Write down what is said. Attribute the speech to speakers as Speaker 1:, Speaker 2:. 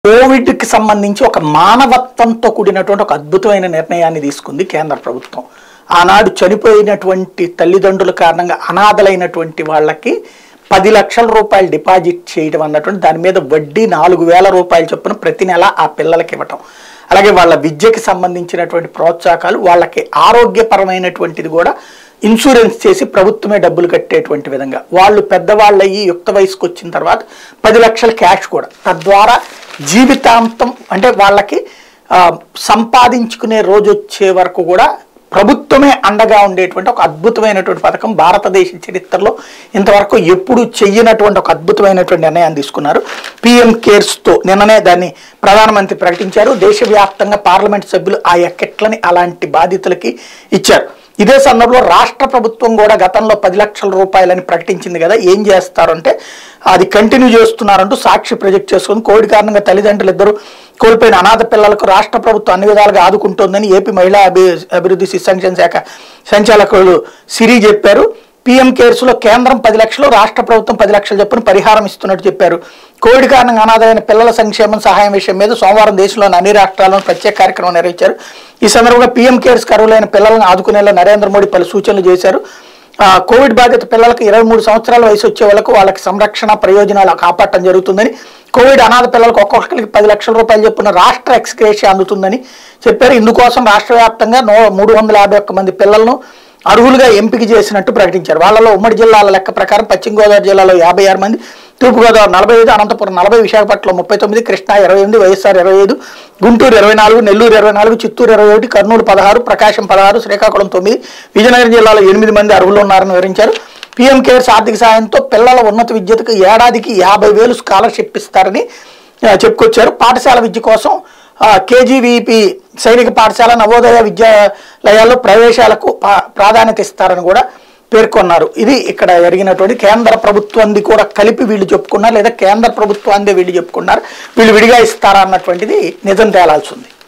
Speaker 1: కోవిడ్కి సంబంధించి ఒక మానవత్వంతో కూడినటువంటి ఒక అద్భుతమైన నిర్ణయాన్ని తీసుకుంది కేంద్ర ప్రభుత్వం ఆనాడు చనిపోయినటువంటి తల్లిదండ్రుల కారణంగా అనాథలైనటువంటి వాళ్ళకి పది లక్షల రూపాయలు డిపాజిట్ చేయడం అన్నటువంటి దాని మీద వడ్డీ నాలుగు వేల రూపాయలు చొప్పున ప్రతి నెల ఆ పిల్లలకి ఇవ్వటం అలాగే వాళ్ళ విద్యకి సంబంధించినటువంటి ప్రోత్సాహకాలు వాళ్ళకి ఆరోగ్యపరమైనటువంటిది కూడా ఇన్సూరెన్స్ చేసి ప్రభుత్వమే డబ్బులు కట్టేటువంటి విధంగా వాళ్ళు పెద్దవాళ్ళు అయ్యి యుక్త వయసుకు వచ్చిన తర్వాత పది లక్షల క్యాష్ కూడా తద్వారా జీవితాంతం అంటే వాళ్ళకి ఆ, సంపాదించుకునే రోజు వచ్చే వరకు కూడా ప్రభుత్వమే అండగా ఉండేటువంటి ఒక అద్భుతమైనటువంటి పథకం భారతదేశ చరిత్రలో ఇంతవరకు ఎప్పుడు చెయ్యనటువంటి ఒక అద్భుతమైనటువంటి నిర్ణయాన్ని తీసుకున్నారు పిఎం కేర్స్తో నిన్ననే దాన్ని ప్రధానమంత్రి ప్రకటించారు దేశవ్యాప్తంగా పార్లమెంట్ సభ్యులు ఆ ఎక్కెట్లని అలాంటి బాధితులకి ఇచ్చారు ఇదే సందర్భంలో రాష్ట్ర ప్రభుత్వం కూడా గతంలో పది లక్షల రూపాయలని ప్రకటించింది కదా ఏం చేస్తారంటే అది కంటిన్యూ చేస్తున్నారంటూ సాక్షి ప్రొజెక్ట్ చేసుకుని కోవిడ్ కారణంగా తల్లిదండ్రులు ఇద్దరు కోల్పోయిన అనాథ పిల్లలకు రాష్ట్ర ప్రభుత్వం అన్ని విధాలుగా ఆదుకుంటోందని ఏపీ మహిళా అభి అభివృద్ధి శిశు సంక్షేమ శాఖ సంచాలకులు సిరి చెప్పారు పీఎం కేర్స్లో కేంద్రం పది లక్షలు రాష్ట్ర ప్రభుత్వం పది లక్షలు చొప్పున పరిహారం ఇస్తున్నట్టు చెప్పారు కోవిడ్ కారణంగా అనాథైన పిల్లల సంక్షేమం సహాయం విషయం మీద సోమవారం దేశంలోని అన్ని రాష్ట్రాల్లోనూ ప్రత్యేక కార్యక్రమం నిర్వహించారు ఈ సందర్భంగా పీఎం కేర్స్ కరువులైన పిల్లలను ఆదుకునేలా నరేంద్ర మోడీ పలు సూచనలు చేశారు ఆ, కోవిడ్ బాధిత పిల్లలకు ఇరవై మూడు సంవత్సరాల వయసు వచ్చే వాళ్ళకు వాళ్ళకి సంరక్షణ ప్రయోజనాలు కాపాడటం జరుగుతుందని కోవిడ్ అనాథ పిల్లలకు ఒక్కొక్కరికి పది లక్షల రూపాయలు చొప్పున రాష్ట్ర ఎక్స్గ్రేషియా అందుతుందని చెప్పారు ఇందుకోసం రాష్ట్ర వ్యాప్తంగా నూ మూడు వందల యాభై ఒక్క మంది పిల్లలను అర్హులుగా ఎంపిక చేసినట్టు ప్రకటించారు వాళ్ళలో ఉమ్మడి జిల్లాల లెక్క ప్రకారం పశ్చిమ గోదావరి జిల్లాలో యాభై ఆరు మంది తూర్పుగోదావరి నలభై ఐదు అనంతపురం నలభై విశాఖపట్నం ముప్పై తొమ్మిది కృష్ణా ఇరవై ఎనిమిది వైఎస్ఆర్ ఇరవై ఐదు గుంటూరు ఇరవై నాలుగు నెల్లూరు ఇరవై నాలుగు చిత్తూరు ఇరవై ఒకటి కర్నూలు పదహారు ప్రకాశం పదహారు శ్రీకాకుళం తొమ్మిది విజయనగరం జిల్లాలో ఎనిమిది మంది అర్హులు ఉన్నారని వివరించారు పీఎం కేర్స్ ఆర్థిక సాయంతో పిల్లల ఉన్నత విద్యకు ఏడాదికి యాభై వేలు స్కాలర్షిప్ ఇస్తారని ఆ, చెప్పుకొచ్చారు పాఠశాల విద్య కోసం కేజీవీపీ సైనిక పాఠశాల నవోదయ విద్యాలయాల్లో ప్రవేశాలకు పా- ప్రాధాన్యత ఇస్తారని కూడా పేర్కొన్నారు ఇది ఇక్కడ జరిగినటువంటి కేంద్ర ప్రభుత్వాన్ని కూడా కలిపి వీళ్ళు చెప్పుకున్నారు లేదా కేంద్ర ప్రభుత్వాన్ని వీళ్ళు చెప్పుకున్నారు వీళ్ళు విడిగా ఇస్తారా అన్నటువంటిది నిజం తేలాల్సి ఉంది